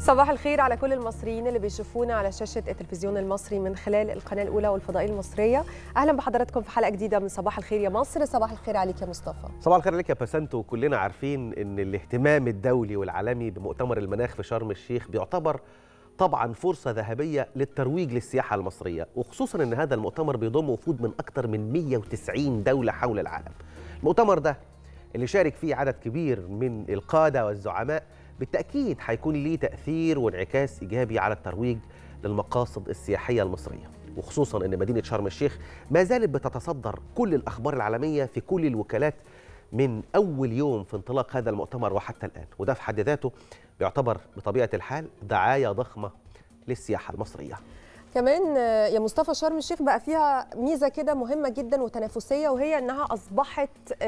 صباح الخير على كل المصريين اللي بيشوفونا على شاشة التلفزيون المصري من خلال القناة الأولى والفضائية المصرية أهلا بحضراتكم في حلقة جديدة من صباح الخير يا مصر صباح الخير عليك يا مصطفى صباح الخير عليك يا باسنتو كلنا عارفين ان الاهتمام الدولي والعالمي بمؤتمر المناخ في شرم الشيخ بيعتبر طبعا فرصة ذهبية للترويج للسياحة المصرية وخصوصا ان هذا المؤتمر بيضم وفود من اكثر من 190 دولة حول العالم المؤتمر ده اللي شارك فيه عدد كبير من القادة والزعماء بالتأكيد هيكون ليه تأثير وانعكاس إيجابي على الترويج للمقاصد السياحية المصرية وخصوصا أن مدينة شرم الشيخ ما زالت بتتصدر كل الأخبار العالمية في كل الوكالات من أول يوم في انطلاق هذا المؤتمر وحتى الآن وده في حد ذاته بيعتبر بطبيعة الحال دعاية ضخمة للسياحة المصرية كمان يا مصطفى شرم الشيخ بقى فيها ميزه كده مهمه جدا وتنافسيه وهي انها اصبحت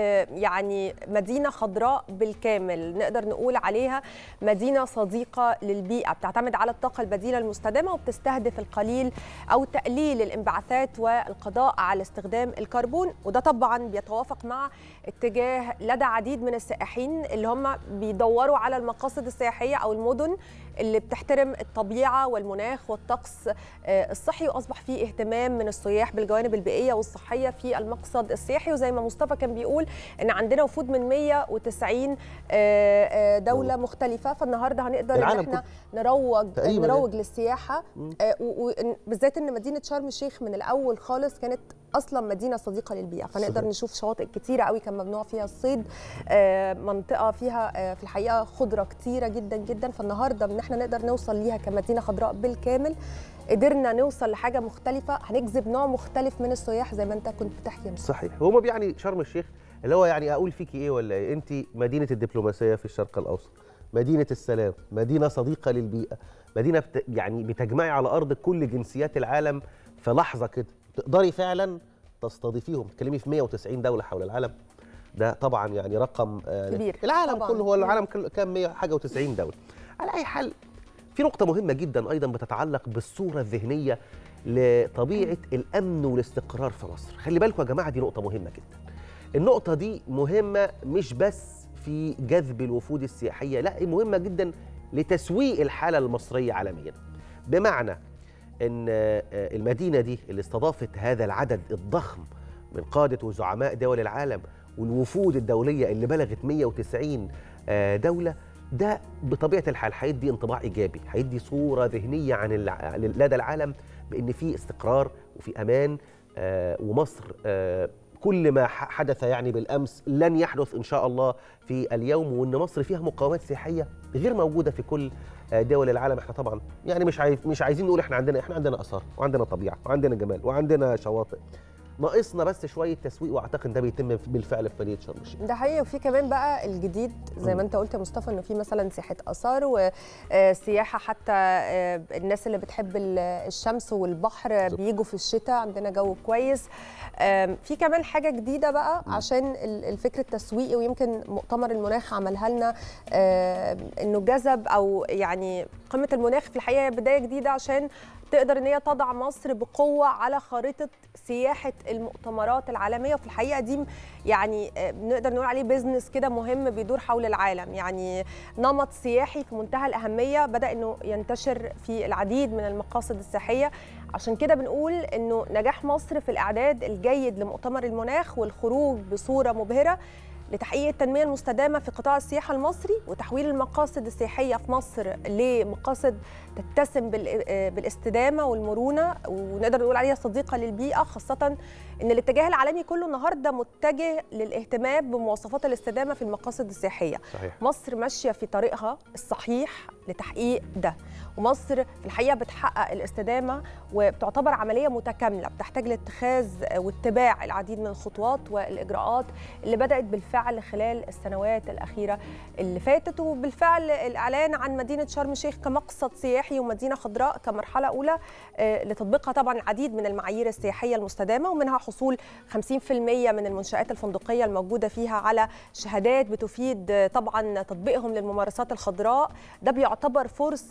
يعني مدينه خضراء بالكامل نقدر نقول عليها مدينه صديقه للبيئه بتعتمد على الطاقه البديله المستدامه وبتستهدف القليل او تقليل الانبعاثات والقضاء على استخدام الكربون وده طبعا بيتوافق مع اتجاه لدى عديد من السائحين اللي هم بيدوروا على المقاصد السياحيه او المدن اللي بتحترم الطبيعه والمناخ والطقس الصحي واصبح في اهتمام من السياح بالجوانب البيئيه والصحيه في المقصد السياحي وزي ما مصطفى كان بيقول ان عندنا وفود من 190 دوله مختلفه فالنهارده هنقدر ان احنا نروج نروج للسياحه وبالذات ان مدينه شرم الشيخ من الاول خالص كانت اصلا مدينه صديقه للبيئه فنقدر صحيح. نشوف شواطئ كتيره قوي كان ممنوع فيها الصيد منطقه فيها في الحقيقه خضره كتيره جدا جدا فالنهارده ان احنا نقدر نوصل ليها كمدينه خضراء بالكامل قدرنا نوصل لحاجه مختلفه هنجذب نوع مختلف من السياح زي ما انت كنت بتحكي يا صحيح هو يعني شرم الشيخ اللي هو يعني اقول فيكي ايه ولا ايه انت مدينه الدبلوماسيه في الشرق الاوسط مدينه السلام مدينه صديقه للبيئه مدينه بت يعني بتجمعي على ارض كل جنسيات العالم في لحظه كده تقدري فعلا تستضيفيهم تتكلمي في 190 دوله حول العالم ده طبعا يعني رقم كبير العالم طبعاً. كله هو العالم كام 100 حاجه و90 دوله على اي حال في نقطة مهمة جدا أيضا بتتعلق بالصورة الذهنية لطبيعة الأمن والاستقرار في مصر خلي بالكم يا جماعة دي نقطة مهمة جدا النقطة دي مهمة مش بس في جذب الوفود السياحية لا مهمة جدا لتسويق الحالة المصرية عالميا بمعنى أن المدينة دي اللي استضافت هذا العدد الضخم من قادة وزعماء دول العالم والوفود الدولية اللي بلغت 190 دولة ده بطبيعه الحال هيدي انطباع ايجابي هيدي صوره ذهنيه عن الع... لدى العالم بان في استقرار وفي امان آه ومصر آه كل ما حدث يعني بالامس لن يحدث ان شاء الله في اليوم وان مصر فيها مقاومات سياحيه غير موجوده في كل دول العالم احنا طبعا يعني مش عايز مش عايزين نقول احنا عندنا احنا عندنا اثار وعندنا طبيعه وعندنا جمال وعندنا شواطئ ناقصنا بس شويه تسويق واعتقد ده بيتم بالفعل في مدينه شرم الشيخ ده حقيقي وفي كمان بقى الجديد زي ما انت قلت يا مصطفى انه في مثلا سياحه اثار وسياحه حتى الناس اللي بتحب الشمس والبحر بيجوا في الشتاء عندنا جو كويس في كمان حاجه جديده بقى عشان الفكر التسويقي ويمكن مؤتمر المناخ عملها لنا انه جذب او يعني قمه المناخ في الحقيقه بدايه جديده عشان تقدر ان هي تضع مصر بقوه على خارطه سياحه المؤتمرات العالميه وفي الحقيقه دي يعني نقدر نقول عليه بيزنس كده مهم بيدور حول العالم يعني نمط سياحي في منتهى الاهميه بدا انه ينتشر في العديد من المقاصد السياحيه عشان كده بنقول انه نجاح مصر في الاعداد الجيد لمؤتمر المناخ والخروج بصوره مبهره لتحقيق التنميه المستدامه في قطاع السياحه المصري وتحويل المقاصد السياحيه في مصر لمقاصد تتسم بالاستدامه والمرونه ونقدر نقول عليها صديقه للبيئه خاصه ان الاتجاه العالمي كله النهارده متجه للاهتمام بمواصفات الاستدامه في المقاصد السياحيه صحيح. مصر ماشيه في طريقها الصحيح لتحقيق ده ومصر في الحقيقه بتحقق الاستدامه وبتعتبر عمليه متكامله بتحتاج لاتخاذ واتباع العديد من الخطوات والاجراءات اللي بدات بالفعل خلال السنوات الاخيره اللي فاتت وبالفعل الاعلان عن مدينه شرم الشيخ كمقصد سياحي ومدينه خضراء كمرحله اولى لتطبيقها طبعا العديد من المعايير السياحيه المستدامه ومنها حصول 50% من المنشات الفندقيه الموجوده فيها على شهادات بتفيد طبعا تطبيقهم للممارسات الخضراء ده بيعتبر فرصه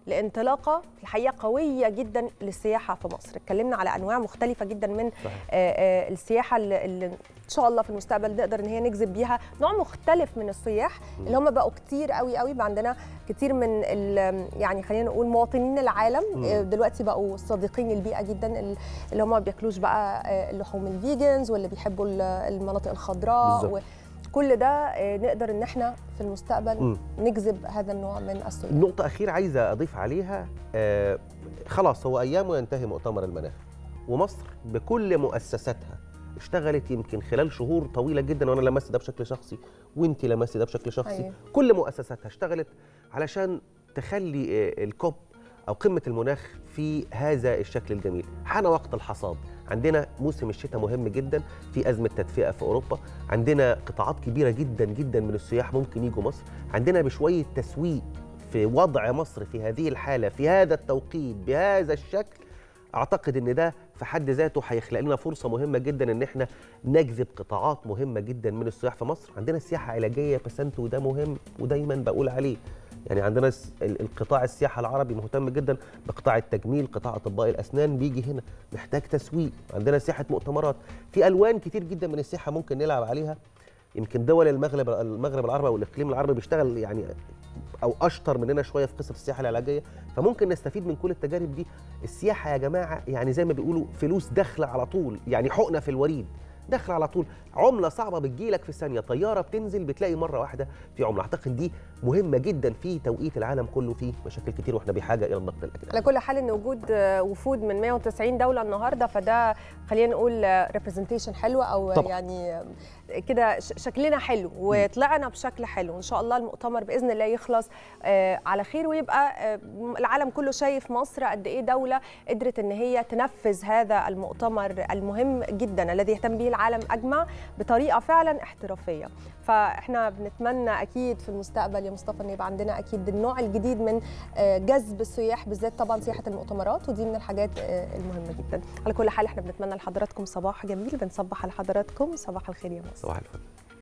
لانطلاقه في الحقيقه قويه جدا للسياحه في مصر اتكلمنا على انواع مختلفه جدا من صحيح. آه، آه، السياحه اللي اللي ان شاء الله في المستقبل نقدر ان هي نجذب بيها نوع مختلف من السياح اللي هم بقوا كتير قوي قوي بقى عندنا كتير من ال- يعني خلينا نقول مواطنين العالم مم. آه، دلوقتي بقوا صديقين للبيئه جدا ال- اللي هم ما بياكلوش بقى آه، اللحوم الفيجنز واللي بيحبوا ال- المناطق الخضراء بالظبط. كل ده آه، نقدر ان احنا في المستقبل مم. نجذب هذا النوع من السياح نقطة أخيرة عايزة أضيف عليها آه خلاص هو أيامه ينتهي مؤتمر المناخ ومصر بكل مؤسساتها اشتغلت يمكن خلال شهور طويلة جدا وأنا لمست ده بشكل شخصي وأنت لمست ده بشكل شخصي أيوة. كل مؤسساتها اشتغلت علشان تخلي آه، الكوب أو قمة المناخ في هذا الشكل الجميل حان وقت الحصاد عندنا موسم الشتاء مهم جدا في أزمة تدفئة في أوروبا عندنا قطاعات كبيرة جدا جدا من السياح ممكن يجوا مصر عندنا بشوية تسويق في وضع مصر في هذه الحالة في هذا التوقيت بهذا الشكل اعتقد ان ده في حد ذاته هيخلق لنا فرصه مهمه جدا ان احنا نجذب قطاعات مهمه جدا من السياح في مصر عندنا سياحه علاجيه بس انتوا ده مهم ودايما بقول عليه يعني عندنا الس- ال- القطاع السياحه العربي مهتم جدا بقطاع التجميل قطاع اطباء الاسنان بيجي هنا محتاج تسويق عندنا سياحه مؤتمرات في الوان كتير جدا من السياحه ممكن نلعب عليها يمكن دول المغرب المغرب العربي والاقليم العربي بيشتغل يعني او اشطر مننا شويه في قصه السياحه العلاجيه فممكن نستفيد من كل التجارب دي السياحه يا جماعه يعني زي ما بيقولوا فلوس داخله على طول يعني حقنه في الوريد داخله على طول عمله صعبه بتجيلك في ثانيه طياره بتنزل بتلاقي مره واحده في عمله اعتقد دي مهمه جدا في توقيت العالم كله فيه مشاكل كتير واحنا بحاجه الى النقد الاجنبي على كل حال ان وجود آه، وفود من 190 دوله النهارده فده خلينا نقول ريبرزنتيشن حلوه او طبعاً. يعني آه، كده ش- شكلنا حلو وطلعنا بشكل حلو ان شاء الله المؤتمر باذن الله يخلص آه، على خير ويبقى آه، العالم كله شايف مصر قد ايه دوله قدرت ان هي تنفذ هذا المؤتمر المهم جدا الذي يهتم به العالم اجمع بطريقه فعلا احترافيه فاحنا بنتمنى اكيد في المستقبل يا مصطفى ان يبقى عندنا اكيد النوع الجديد من آه، جذب السياح بالذات طبعا سياحه المؤتمرات ودي من الحاجات آه، المهمه جدا على كل حال احنا بنتمنى لحضراتكم صباح جميل بنصبح على حضراتكم صباح الخير يا مصر صباح الفل